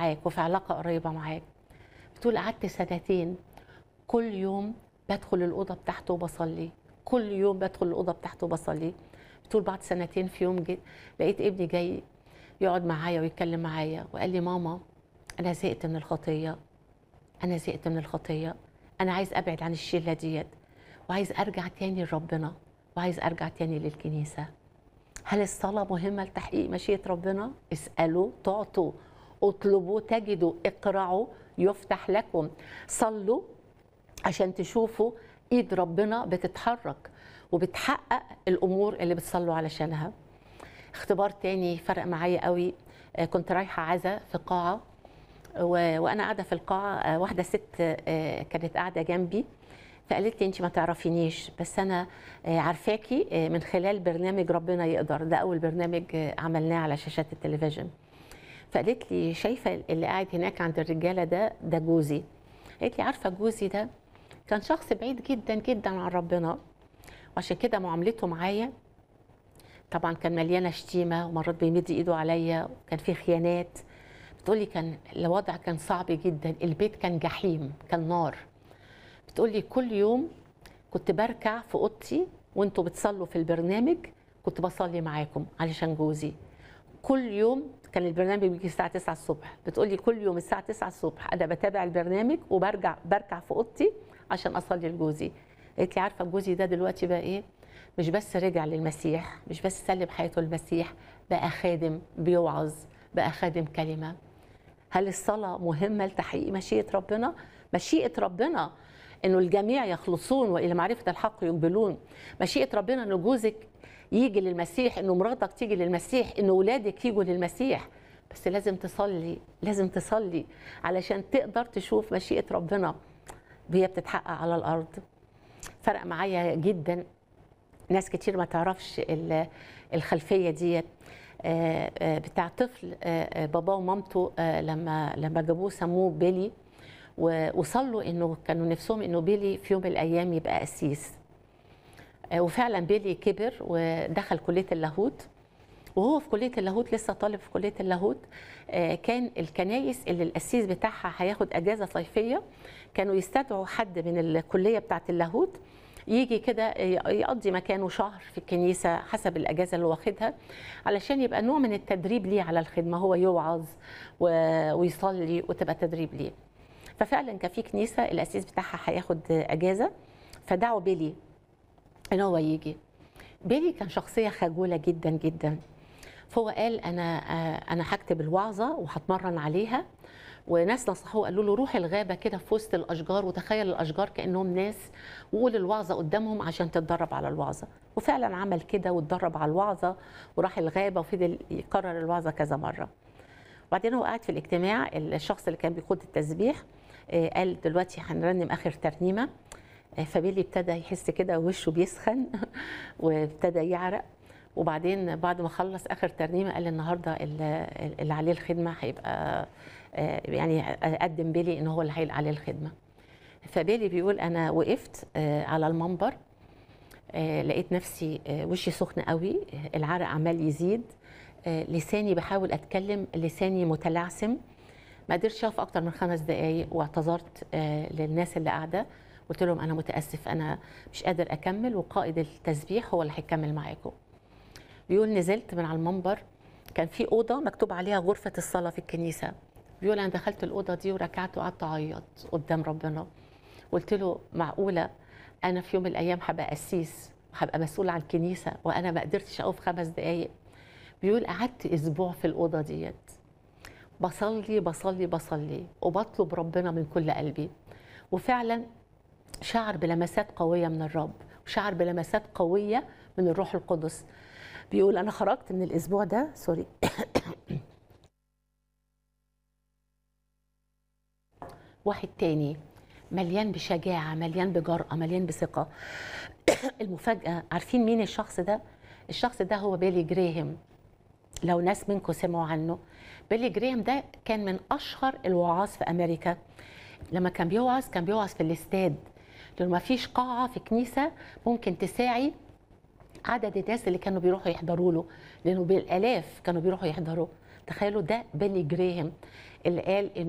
معاك وفي علاقه قريبه معاك بتقول قعدت سنتين كل يوم بدخل الاوضه بتاعته وبصلي كل يوم بدخل الاوضه بتاعته وبصلي بتقول بعد سنتين في يوم جي لقيت ابني جاي يقعد معايا ويتكلم معايا وقال لي ماما انا زهقت من الخطيه انا زهقت من الخطيه انا عايز ابعد عن الشله ديت وعايز ارجع تاني لربنا وعايز ارجع تاني للكنيسه هل الصلاه مهمه لتحقيق مشيئه ربنا اسالوا تعطوا اطلبوا تجدوا اقرعوا يفتح لكم صلوا عشان تشوفوا ايد ربنا بتتحرك وبتحقق الامور اللي بتصلوا علشانها اختبار تاني فرق معايا قوي آه، كنت رايحه عزا في قاعه و- وانا قاعده في القاعه آه، واحده ست آه، كانت قاعده جنبي فقالت لي انت ما تعرفينيش بس انا آه، عارفاكي آه، من خلال برنامج ربنا يقدر ده اول برنامج آه، عملناه على شاشات التلفزيون فقالت لي شايفه اللي قاعد هناك عند الرجاله ده ده جوزي قالت لي عارفه جوزي ده كان شخص بعيد جدا جدا عن ربنا وعشان كده معاملته معايا طبعا كان مليانه شتيمه ومرات بيمد ايده عليا وكان في خيانات بتقولي كان الوضع كان صعب جدا البيت كان جحيم كان نار بتقولي كل يوم كنت بركع في اوضتي وانتوا بتصلوا في البرنامج كنت بصلي معاكم علشان جوزي كل يوم كان البرنامج بيجي الساعه 9 الصبح بتقولي كل يوم الساعه 9 الصبح انا بتابع البرنامج وبرجع بركع في اوضتي عشان اصلي لجوزي قالت لي عارفه جوزي ده دلوقتي بقى ايه مش بس رجع للمسيح مش بس سلم حياته للمسيح بقى خادم بيوعظ بقى خادم كلمه هل الصلاة مهمة لتحقيق مشيئة ربنا؟ مشيئة ربنا انه الجميع يخلصون والى معرفة الحق يقبلون، مشيئة ربنا انه جوزك يجي للمسيح، انه مراتك تيجي للمسيح، انه اولادك يجوا للمسيح، بس لازم تصلي، لازم تصلي علشان تقدر تشوف مشيئة ربنا وهي بتتحقق على الارض. فرق معايا جدا ناس كتير ما تعرفش ال- الخلفيه ديت آه، آه، بتاع طفل آه، آه، باباه ومامته آه، لما لما جابوه سموه بيلي و- وصلوا انه كانوا نفسهم انه بيلي في يوم من الايام يبقى قسيس آه، وفعلا بيلي كبر ودخل كليه اللاهوت وهو في كليه اللاهوت لسه طالب في كليه اللاهوت آه، كان الكنايس اللي القسيس بتاعها هياخد اجازه صيفيه كانوا يستدعوا حد من الكليه بتاعه اللاهوت يجي كده يقضي مكانه شهر في الكنيسه حسب الاجازه اللي واخدها علشان يبقى نوع من التدريب ليه على الخدمه هو يوعظ و- ويصلي وتبقى تدريب ليه ففعلا كان في كنيسه القسيس بتاعها هياخد اجازه فدعوا بيلي ان هو يجي بيلي كان شخصيه خجوله جدا جدا فهو قال انا آه، انا هكتب الوعظه وهتمرن عليها وناس نصحوه قالوا له روح الغابه كده في وسط الاشجار وتخيل الاشجار كانهم ناس وقول الوعظه قدامهم عشان تتدرب على الوعظه وفعلا عمل كده واتدرب على الوعظه وراح الغابه وفضل يكرر الوعظه كذا مره وبعدين هو قاعد في الاجتماع الشخص اللي كان بيقود التسبيح آه، قال دلوقتي هنرنم اخر ترنيمه آه، فبيلي ابتدى يحس كده وشه بيسخن وابتدى يعرق وبعدين بعد ما خلص اخر ترنيمه قال النهارده اللي اللي عليه الخدمه هيبقى آه، يعني اقدم بيلي ان هو اللي هيبقى عليه الخدمه فبيلي بيقول انا وقفت آه، على المنبر آه، لقيت نفسي آه، وشي سخن قوي آه، العرق عمال يزيد آه، لساني بحاول اتكلم لساني متلعثم ما قدرتش اقف اكتر من خمس دقائق واعتذرت آه، للناس اللي قاعده قلت لهم انا متاسف انا مش قادر اكمل وقائد التسبيح هو اللي هيكمل معاكم بيقول نزلت من على المنبر كان في اوضه مكتوب عليها غرفه الصلاه في الكنيسه بيقول انا دخلت الاوضه دي وركعت وقعدت اعيط قدام ربنا قلت له معقوله انا في يوم من الايام هبقى قسيس وهبقى مسؤول عن الكنيسه وانا ما قدرتش اقف خمس دقائق بيقول قعدت اسبوع في الاوضه ديت بصلي بصلي بصلي وبطلب ربنا من كل قلبي وفعلا شعر بلمسات قويه من الرب وشعر بلمسات قويه من الروح القدس بيقول انا خرجت من الاسبوع ده سوري واحد تاني مليان بشجاعه مليان بجرأه مليان بثقه المفاجاه عارفين مين الشخص ده الشخص ده هو بيلي جريهم لو ناس منكم سمعوا عنه بيلي جريهم ده كان من اشهر الوعاظ في امريكا لما كان بيوعظ كان بيوعظ في الاستاد لانه ما فيش قاعه في كنيسه ممكن تساعي عدد الناس اللي كانوا بيروحوا يحضروا له لانه بالالاف كانوا بيروحوا يحضروا تخيلوا ده بيلي جراهام اللي قال